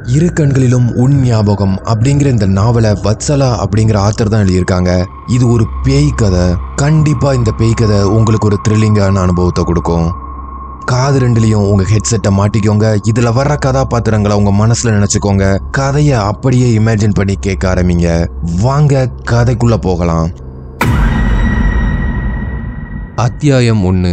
இரு கண்களிலும் உன் ஞாபகம் அப்படிங்கிற இந்த நாவலை வத்சலா அப்படிங்கிற ஆத்தர் தான் எழுதியிருக்காங்க இது ஒரு பேய் கதை கண்டிப்பா இந்த பேய் கதை உங்களுக்கு ஒரு த்ரில்லிங்கான அனுபவத்தை கொடுக்கும் காது ரெண்டுலையும் உங்க ஹெட்செட்டை மாட்டிக்கோங்க இதுல வர்ற கதாபாத்திரங்களை உங்க மனசுல நினைச்சுக்கோங்க கதையை அப்படியே இமேஜின் பண்ணி கேட்க ஆரம்பிங்க வாங்க கதைக்குள்ள போகலாம் அத்தியாயம் ஒன்று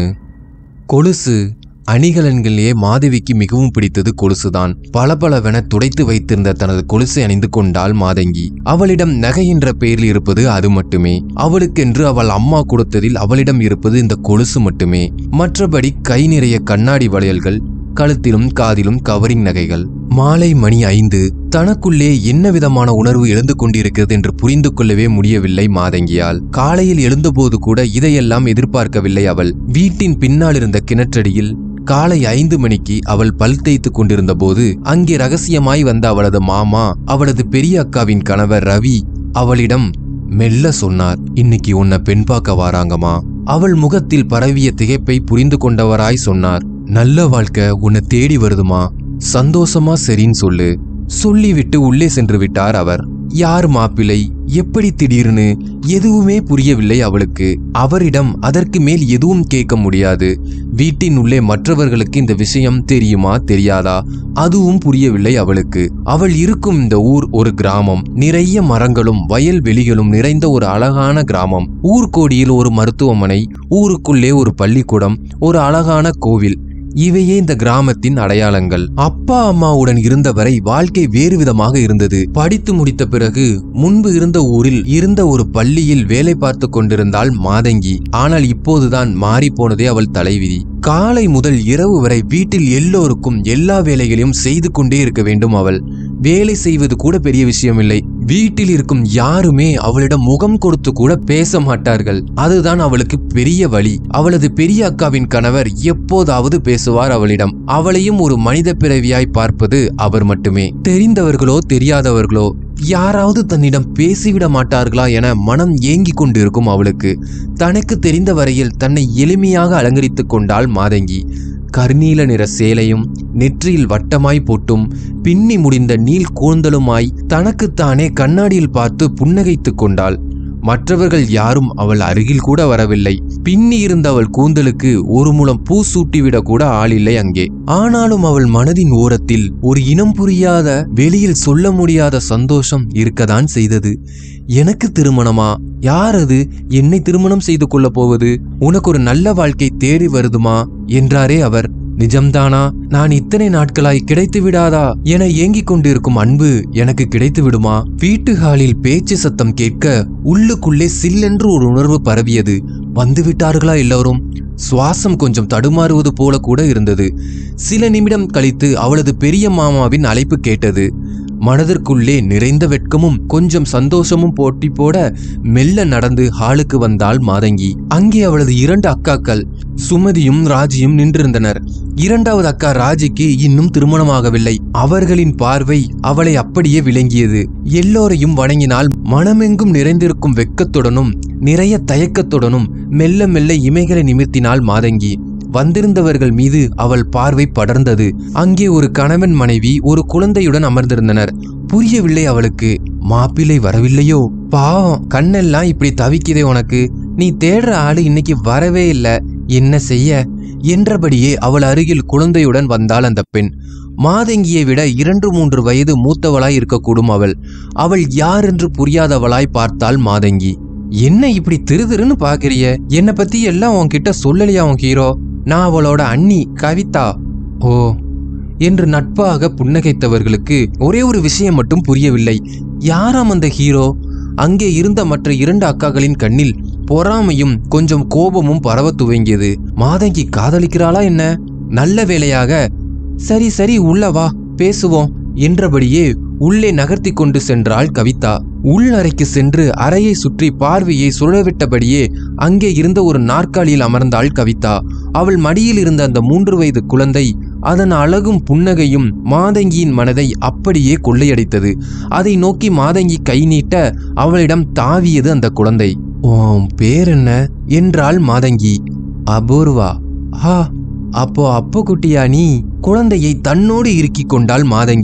கொலுசு அணிகலன்களிலே மாதவிக்கு மிகவும் பிடித்தது கொலுசுதான் பளபளவென துடைத்து வைத்திருந்த தனது கொலுசை அணிந்து கொண்டாள் மாதங்கி அவளிடம் நகை என்ற பெயரில் இருப்பது அது மட்டுமே அவளுக்கென்று அவள் அம்மா கொடுத்ததில் அவளிடம் இருப்பது இந்த கொலுசு மட்டுமே மற்றபடி கை நிறைய கண்ணாடி வளையல்கள் கழுத்திலும் காதிலும் கவரிங் நகைகள் மாலை மணி ஐந்து தனக்குள்ளே என்ன விதமான உணர்வு எழுந்து கொண்டிருக்கிறது என்று புரிந்து கொள்ளவே முடியவில்லை மாதங்கியால் காலையில் எழுந்தபோது கூட இதையெல்லாம் எதிர்பார்க்கவில்லை அவள் வீட்டின் பின்னால் இருந்த கிணற்றடியில் காலை ஐந்து மணிக்கு அவள் பல் தேய்த்து கொண்டிருந்த போது அங்கே ரகசியமாய் வந்த அவளது மாமா அவளது பெரிய அக்காவின் கணவர் ரவி அவளிடம் மெல்ல சொன்னார் இன்னைக்கு உன்னை பெண் பார்க்க வாராங்கம்மா அவள் முகத்தில் பரவிய திகைப்பை புரிந்து கொண்டவராய் சொன்னார் நல்ல வாழ்க்கை உன்னை தேடி வருதுமா சந்தோஷமா சரின்னு சொல்லு சொல்லிவிட்டு உள்ளே சென்று விட்டார் அவர் யார் மாப்பிள்ளை எப்படி திடீர்னு எதுவுமே புரியவில்லை அவளுக்கு அவரிடம் அதற்கு மேல் எதுவும் கேட்க முடியாது வீட்டின் உள்ளே மற்றவர்களுக்கு இந்த விஷயம் தெரியுமா தெரியாதா அதுவும் புரியவில்லை அவளுக்கு அவள் இருக்கும் இந்த ஊர் ஒரு கிராமம் நிறைய மரங்களும் வயல்வெளிகளும் நிறைந்த ஒரு அழகான கிராமம் ஊர்கோடியில் ஒரு மருத்துவமனை ஊருக்குள்ளே ஒரு பள்ளிக்கூடம் ஒரு அழகான கோவில் இவையே இந்த கிராமத்தின் அடையாளங்கள் அப்பா அம்மாவுடன் இருந்தவரை வாழ்க்கை வேறு விதமாக இருந்தது படித்து முடித்த பிறகு முன்பு இருந்த ஊரில் இருந்த ஒரு பள்ளியில் வேலை பார்த்து கொண்டிருந்தாள் மாதங்கி ஆனால் இப்போதுதான் மாறி போனதே அவள் தலைவிதி காலை முதல் இரவு வரை வீட்டில் எல்லோருக்கும் எல்லா வேலைகளையும் செய்து கொண்டே இருக்க வேண்டும் அவள் வேலை செய்வது கூட பெரிய விஷயமில்லை வீட்டில் இருக்கும் யாருமே அவளிடம் முகம் கொடுத்து கூட பேச மாட்டார்கள் அதுதான் அவளுக்கு பெரிய வழி அவளது பெரிய அக்காவின் கணவர் எப்போதாவது பேசுவார் அவளிடம் அவளையும் ஒரு மனித பிறவியாய் பார்ப்பது அவர் மட்டுமே தெரிந்தவர்களோ தெரியாதவர்களோ யாராவது தன்னிடம் பேசிவிட மாட்டார்களா என மனம் ஏங்கிக் கொண்டிருக்கும் அவளுக்கு தனக்கு தெரிந்த வரையில் தன்னை எளிமையாக அலங்கரித்துக் கொண்டாள் மாதங்கி கர்நீல நிற சேலையும் நெற்றியில் வட்டமாய் போட்டும் பின்னி முடிந்த நீள் கூந்தலுமாய் தனக்குத்தானே கண்ணாடியில் பார்த்து புன்னகைத்துக் கொண்டாள் மற்றவர்கள் யாரும் அவள் அருகில் கூட வரவில்லை பின்னி இருந்த அவள் கூந்தலுக்கு ஒரு முலம் பூ சூட்டிவிட கூட ஆளில்லை அங்கே ஆனாலும் அவள் மனதின் ஓரத்தில் ஒரு இனம் புரியாத வெளியில் சொல்ல முடியாத சந்தோஷம் இருக்கதான் செய்தது எனக்கு திருமணமா யார் அது என்னை திருமணம் செய்து கொள்ளப் போவது உனக்கு ஒரு நல்ல வாழ்க்கை தேடி வருதுமா என்றாரே அவர் நிஜம்தானா நான் இத்தனை நாட்களாய் கிடைத்து விடாதா என ஏங்கிக் கொண்டிருக்கும் அன்பு எனக்கு கிடைத்து விடுமா வீட்டு ஹாலில் பேச்சு சத்தம் கேட்க உள்ளுக்குள்ளே சில்லென்று ஒரு உணர்வு பரவியது வந்து விட்டார்களா எல்லோரும் சுவாசம் கொஞ்சம் தடுமாறுவது போல கூட இருந்தது சில நிமிடம் கழித்து அவளது பெரிய மாமாவின் அழைப்பு கேட்டது மனதிற்குள்ளே நிறைந்த வெட்கமும் கொஞ்சம் சந்தோஷமும் போட்டி போட மெல்ல நடந்து ஹாலுக்கு வந்தாள் மாதங்கி அங்கே அவளது இரண்டு அக்காக்கள் சுமதியும் ராஜியும் நின்றிருந்தனர் இரண்டாவது அக்கா ராஜிக்கு இன்னும் திருமணமாகவில்லை அவர்களின் பார்வை அவளை அப்படியே விளங்கியது எல்லோரையும் வணங்கினால் மனமெங்கும் நிறைந்திருக்கும் வெட்கத்துடனும் நிறைய தயக்கத்துடனும் மெல்ல மெல்ல இமைகளை நிமிர்த்தினாள் மாதங்கி வந்திருந்தவர்கள் மீது அவள் பார்வை படர்ந்தது அங்கே ஒரு கணவன் மனைவி ஒரு குழந்தையுடன் அமர்ந்திருந்தனர் புரியவில்லை அவளுக்கு மாப்பிள்ளை வரவில்லையோ பாவம் கண்ணெல்லாம் இப்படி தவிக்குதே உனக்கு நீ தேடுற ஆளு இன்னைக்கு வரவே இல்ல என்ன செய்ய என்றபடியே அவள் அருகில் குழந்தையுடன் வந்தாள் அந்த பெண் மாதங்கியை விட இரண்டு மூன்று வயது மூத்தவளாய் இருக்கக்கூடும் அவள் அவள் யார் என்று புரியாதவளாய் பார்த்தாள் மாதங்கி என்ன இப்படி திரு திருன்னு பாக்குறிய என்னை பத்தி எல்லாம் உன்கிட்ட சொல்லலையா உன் ஹீரோ நான் அவளோட அண்ணி கவிதா ஓ என்று நட்பாக புன்னகைத்தவர்களுக்கு ஒரே ஒரு விஷயம் மட்டும் புரியவில்லை யாராம் அந்த ஹீரோ அங்கே இருந்த மற்ற இரண்டு அக்காக்களின் கண்ணில் பொறாமையும் கொஞ்சம் கோபமும் பரவ துவங்கியது மாதங்கி காதலிக்கிறாளா என்ன நல்ல வேளையாக சரி சரி உள்ள வா பேசுவோம் என்றபடியே உள்ளே நகர்த்தி கொண்டு சென்றாள் கவிதா உள் அறைக்கு சென்று அறையை சுற்றி பார்வையை சுழவிட்டபடியே அங்கே இருந்த ஒரு நாற்காலியில் அமர்ந்தாள் கவிதா அவள் மடியில் இருந்த அந்த மூன்று வயது குழந்தை அதன் அழகும் புன்னகையும் மாதங்கியின் மனதை அப்படியே கொள்ளையடித்தது அதை நோக்கி மாதங்கி கை நீட்ட அவளிடம் தாவியது அந்த குழந்தை ஓம் பேர் என்ன என்றாள் மாதங்கி அபூர்வா ஆ அப்போ அப்போ குட்டியா நீ குழந்தையை தன்னோடு இறுக்கிக் கொண்டாள் மாதங்கி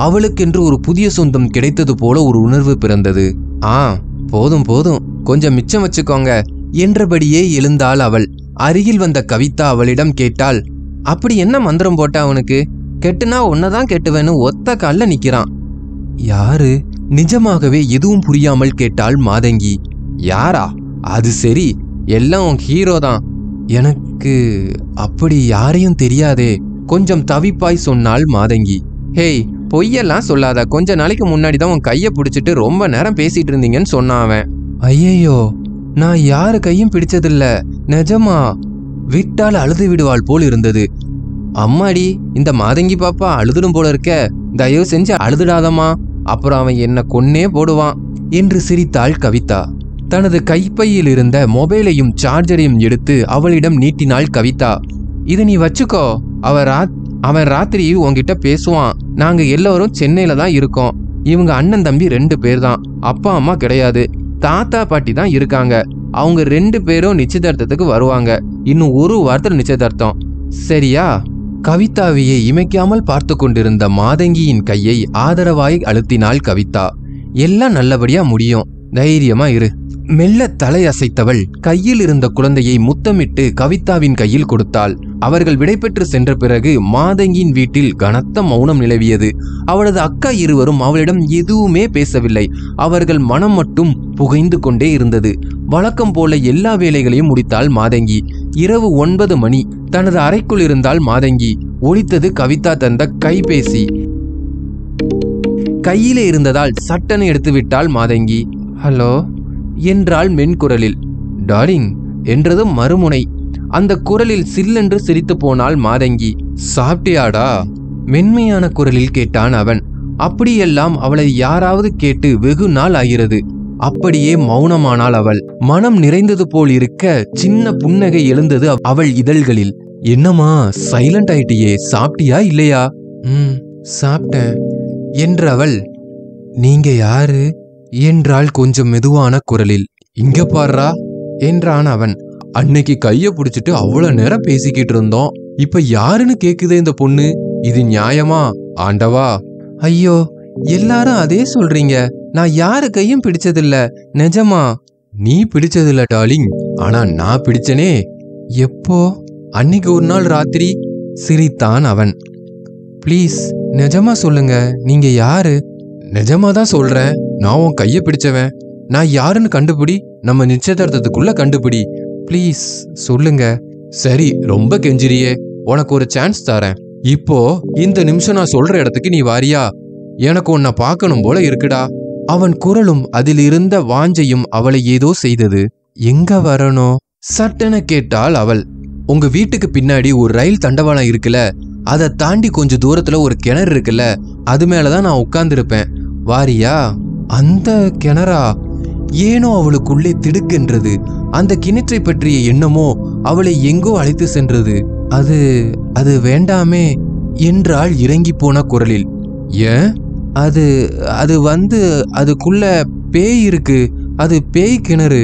அவளுக்கென்று ஒரு புதிய சொந்தம் கிடைத்தது போல ஒரு உணர்வு பிறந்தது ஆ போதும் போதும் கொஞ்சம் மிச்சம் வச்சுக்கோங்க என்றபடியே எழுந்தாள் அவள் அருகில் வந்த கவிதா அவளிடம் கேட்டாள் அப்படி என்ன மந்திரம் போட்ட அவனுக்கு கெட்டுனா உன்னதான் கெட்டுவேன்னு ஒத்த கால்ல நிக்கிறான் யாரு நிஜமாகவே எதுவும் புரியாமல் கேட்டாள் மாதங்கி யாரா அது சரி எல்லாம் உன் ஹீரோ தான் எனக்கு அப்படி யாரையும் தெரியாதே கொஞ்சம் தவிப்பாய் சொன்னாள் மாதங்கி ஹேய் பொய்யெல்லாம் சொல்லாத கொஞ்ச நாளைக்கு முன்னாடி தான் உன் கையை பிடிச்சிட்டு ரொம்ப நேரம் பேசிட்டு இருந்தீங்கன்னு சொன்னான் அவன் ஐயையோ நான் யாரு கையும் பிடிச்சதில்ல நிஜமா விட்டால் அழுது விடுவாள் போல் இருந்தது அம்மாடி இந்த மாதங்கி பாப்பா அழுதுடும் போல இருக்க தயவு செஞ்சு அழுதுடாதம்மா அப்புறம் அவன் என்ன கொன்னே போடுவான் என்று சிரித்தாள் கவிதா தனது கைப்பையில் இருந்த மொபைலையும் சார்ஜரையும் எடுத்து அவளிடம் நீட்டினாள் கவிதா இதை நீ வச்சுக்கோ அவ ராத் அவன் ராத்திரி உன்கிட்ட பேசுவான் நாங்க எல்லாரும் சென்னையில தான் இருக்கோம் இவங்க அண்ணன் தம்பி ரெண்டு பேர் தான் அப்பா அம்மா கிடையாது தாத்தா பாட்டி தான் இருக்காங்க அவங்க ரெண்டு பேரும் நிச்சயதார்த்தத்துக்கு வருவாங்க இன்னும் ஒரு வாரத்தில் நிச்சயதார்த்தம் சரியா கவிதாவையே இமைக்காமல் பார்த்து கொண்டிருந்த மாதங்கியின் கையை ஆதரவாய் அழுத்தினாள் கவிதா எல்லாம் நல்லபடியா முடியும் தைரியமா இரு மெல்ல தலையசைத்தவள் கையில் இருந்த குழந்தையை முத்தமிட்டு கவிதாவின் கையில் கொடுத்தாள் அவர்கள் விடைபெற்று சென்ற பிறகு மாதங்கியின் வீட்டில் கனத்த மௌனம் நிலவியது அவளது அக்கா இருவரும் அவளிடம் எதுவுமே பேசவில்லை அவர்கள் மனம் மட்டும் புகைந்து கொண்டே இருந்தது வழக்கம் போல எல்லா வேலைகளையும் முடித்தாள் மாதங்கி இரவு ஒன்பது மணி தனது அறைக்குள் இருந்தால் மாதங்கி ஒலித்தது கவிதா தந்த கைபேசி கையிலே இருந்ததால் சட்டென எடுத்து விட்டாள் மாதங்கி ஹலோ என்றாள் மென்குரலில் டார்லிங் என்றது மறுமுனை அந்த குரலில் சில்லென்று சிரித்து போனாள் மாதங்கி சாப்பிட்டியாடா மென்மையான குரலில் கேட்டான் அவன் அப்படியெல்லாம் அவளை யாராவது கேட்டு வெகு நாள் ஆகிறது அப்படியே மௌனமானாள் அவள் மனம் நிறைந்தது போல் இருக்க சின்ன புன்னகை எழுந்தது அவ- அவள் இதழ்களில் என்னம்மா சைலண்ட் ஆயிட்டியே சாப்பிட்டியா இல்லையா ம் சாப்பிட்டேன் என்றவள் நீங்க யாரு என்றாள் கொஞ்சம் மெதுவான குரலில் இங்க பாருடா என்றான் அவன் அன்னைக்கு கைய புடிச்சிட்டு அவ்வளவு நேரம் பேசிக்கிட்டு இருந்தோம் இப்ப யாருன்னு கேக்குதே இந்த பொண்ணு இது நியாயமா ஆண்டவா ஐயோ எல்லாரும் அதே சொல்றீங்க நான் யாரு கையும் பிடிச்சதில்ல நிஜமா நீ பிடிச்சதில்ல டார்லிங் ஆனா நான் பிடிச்சனே எப்போ அன்னைக்கு ஒரு நாள் ராத்திரி சிரித்தான் அவன் ப்ளீஸ் நிஜமா சொல்லுங்க நீங்க யாரு நிஜமா தான் சொல்றேன் நான் உன் கையை பிடிச்சவன் நான் யாருன்னு கண்டுபிடி நம்ம நிச்சயதார்த்தத்துக்குள்ள கண்டுபிடி ப்ளீஸ் சொல்லுங்க சரி ரொம்ப கெஞ்சிரியே உனக்கு ஒரு சான்ஸ் தரேன் இப்போ இந்த நிமிஷம் நான் சொல்ற இடத்துக்கு நீ வாரியா எனக்கு உன்னை பார்க்கணும் போல இருக்குடா அவன் குரலும் அதில் இருந்த வாஞ்சையும் அவளை ஏதோ செய்தது எங்க வரணும் சட்டென கேட்டாள் அவள் உங்க வீட்டுக்கு பின்னாடி ஒரு ரயில் தண்டவாளம் இருக்குல்ல அதை தாண்டி கொஞ்சம் தூரத்துல ஒரு கிணறு இருக்குல்ல அது மேலதான் நான் உட்கார்ந்திருப்பேன் வாரியா அந்த கிணறா ஏனோ அவளுக்குள்ளே திடுக்கென்றது அந்த கிணற்றை பற்றிய எண்ணமோ அவளை எங்கோ அழைத்து சென்றது அது அது வேண்டாமே என்றாள் இறங்கி போன குரலில் ஏன் அது அது வந்து அதுக்குள்ள பேய் இருக்கு அது பேய் கிணறு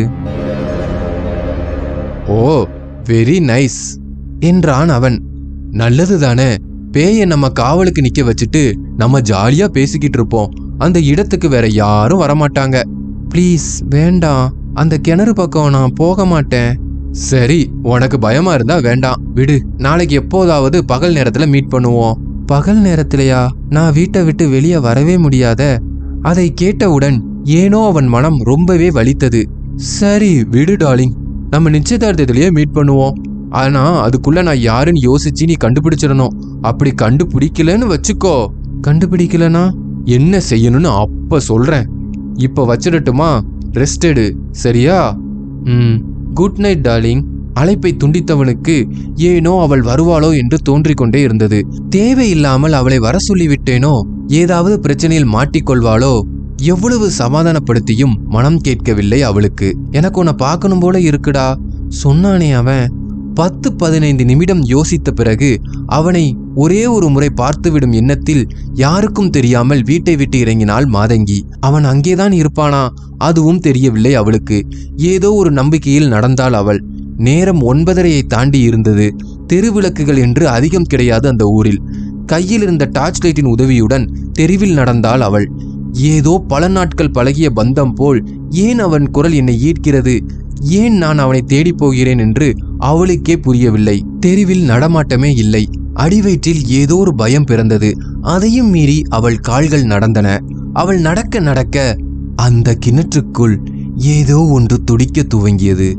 ஓ வெரி நைஸ் என்றான் அவன் நல்லது தானே பேயை நம்ம காவலுக்கு நிக்க வச்சுட்டு நம்ம ஜாலியா பேசிக்கிட்டு இருப்போம் அந்த இடத்துக்கு வேற யாரும் வரமாட்டாங்க ப்ளீஸ் வேண்டாம் அந்த கிணறு பக்கம் நான் போக மாட்டேன் சரி உனக்கு பயமா இருந்தா வேண்டாம் விடு நாளைக்கு எப்போதாவது பகல் நேரத்துல மீட் பண்ணுவோம் பகல் நேரத்திலயா நான் வீட்டை விட்டு வெளியே வரவே முடியாத அதை கேட்டவுடன் ஏனோ அவன் மனம் ரொம்பவே வலித்தது சரி விடு டார்லிங் நம்ம நிச்சயதார்த்தத்திலேயே மீட் பண்ணுவோம் ஆனா அதுக்குள்ள நான் யாருன்னு யோசிச்சு நீ கண்டுபிடிச்சிடணும் அப்படி கண்டுபிடிக்கலன்னு வச்சுக்கோ கண்டுபிடிக்கலனா என்ன செய்யணும்னு அப்ப சொல்றேன் இப்ப வச்சிடட்டுமா ரெஸ்ட் எடு சரியா ம் குட் நைட் டார்லிங் அழைப்பை துண்டித்தவனுக்கு ஏனோ அவள் வருவாளோ என்று தோன்றிக் கொண்டே இருந்தது தேவையில்லாமல் அவளை வர சொல்லிவிட்டேனோ ஏதாவது பிரச்சனையில் மாட்டிக்கொள்வாளோ எவ்வளவு சமாதானப்படுத்தியும் மனம் கேட்கவில்லை அவளுக்கு எனக்கு உன்னை பார்க்கணும் போல இருக்குடா சொன்னானே அவன் பத்து பதினைந்து நிமிடம் யோசித்த பிறகு அவனை ஒரே ஒரு முறை பார்த்துவிடும் எண்ணத்தில் யாருக்கும் தெரியாமல் வீட்டை விட்டு இறங்கினாள் மாதங்கி அவன் அங்கேதான் இருப்பானா அதுவும் தெரியவில்லை அவளுக்கு ஏதோ ஒரு நம்பிக்கையில் நடந்தாள் அவள் நேரம் ஒன்பதரையை தாண்டி இருந்தது தெருவிளக்குகள் என்று அதிகம் கிடையாது அந்த ஊரில் கையில் இருந்த டார்ச் லைட்டின் உதவியுடன் தெருவில் நடந்தாள் அவள் ஏதோ பல நாட்கள் பழகிய பந்தம் போல் ஏன் அவன் குரல் என்னை ஈர்க்கிறது ஏன் நான் அவனை தேடிப் போகிறேன் என்று அவளுக்கே புரியவில்லை தெருவில் நடமாட்டமே இல்லை அடிவயிற்றில் ஏதோ ஒரு பயம் பிறந்தது அதையும் மீறி அவள் கால்கள் நடந்தன அவள் நடக்க நடக்க அந்த கிணற்றுக்குள் ஏதோ ஒன்று துடிக்க துவங்கியது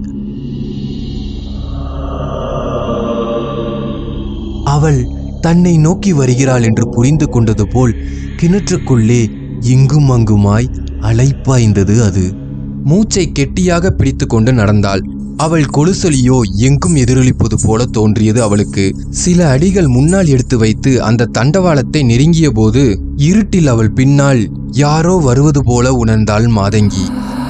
அவள் தன்னை நோக்கி வருகிறாள் என்று புரிந்து கொண்டது போல் கிணற்றுக்குள்ளே இங்கும் அங்குமாய் அலைப்பாய்ந்தது அது மூச்சை கெட்டியாக பிடித்துக்கொண்டு நடந்தாள் அவள் கொலுசலியோ எங்கும் எதிரொலிப்பது போல தோன்றியது அவளுக்கு சில அடிகள் முன்னால் எடுத்து வைத்து அந்த தண்டவாளத்தை நெருங்கிய போது இருட்டில் அவள் பின்னால் யாரோ வருவது போல உணர்ந்தாள் மாதங்கி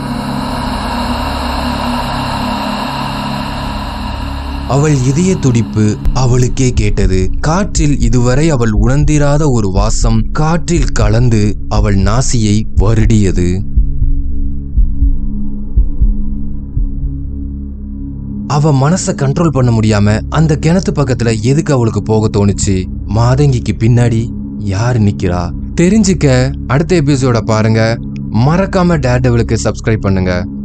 அவள் இதய துடிப்பு அவளுக்கே கேட்டது காற்றில் இதுவரை அவள் உணர்ந்திராத ஒரு வாசம் காற்றில் கலந்து அவள் நாசியை வருடியது அவ மனசை கண்ட்ரோல் பண்ண முடியாம அந்த கிணத்து பக்கத்துல எதுக்கு அவளுக்கு போக தோணுச்சு மாதங்கிக்கு பின்னாடி யார் நிக்கிறா தெரிஞ்சுக்க அடுத்த எபிசோட பாருங்க மறக்காம டேர்டெவிலுக்கு சப்ஸ்கிரைப் பண்ணுங்க